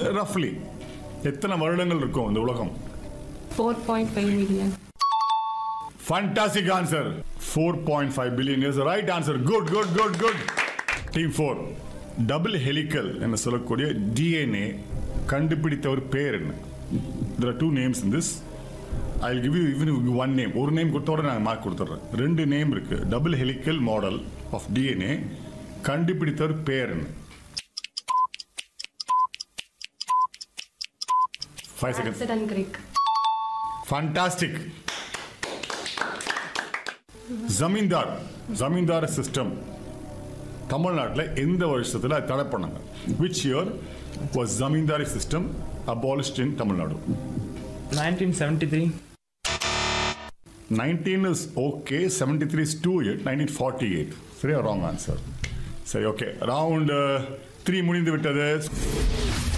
ரஃப்லி எத்தனை வருடங்கள் இருக்கும் இந்த உலகம் four point five million Fantastic answer. 4.5 billion is the right answer. Good, good, good, good. Team 4. Double helical என்று சொல்லக்கூடிய டிஎன்ஏ கண்டுபிடித்த ஒரு பேர் என்ன there are two names in this I give you even one name ஒரு name கொடுத்தோட நான் mark கொடுத்துட்றேன் ரெண்டு நேம் இருக்கு double helical model of DNA கண்டுபிடித்த ஒரு பேர் என்ன five seconds accident Crick fantastic ஜமீன்தார் ஜமீன்தார் சிஸ்டம் தமிழ்நாட்டில் எந்த வருஷத்தில் அது தடை பண்ணாங்க விச் இயர் வாஸ் ஜமீன்தாரி system abolished in Tamil Nadu 1973 nineteen is okay seventy three is two eight nineteen forty eight சரியா ராங் ஆன்சர் சரி ஓகே ரவுண்ட் த்ரீ முடிந்து விட்டது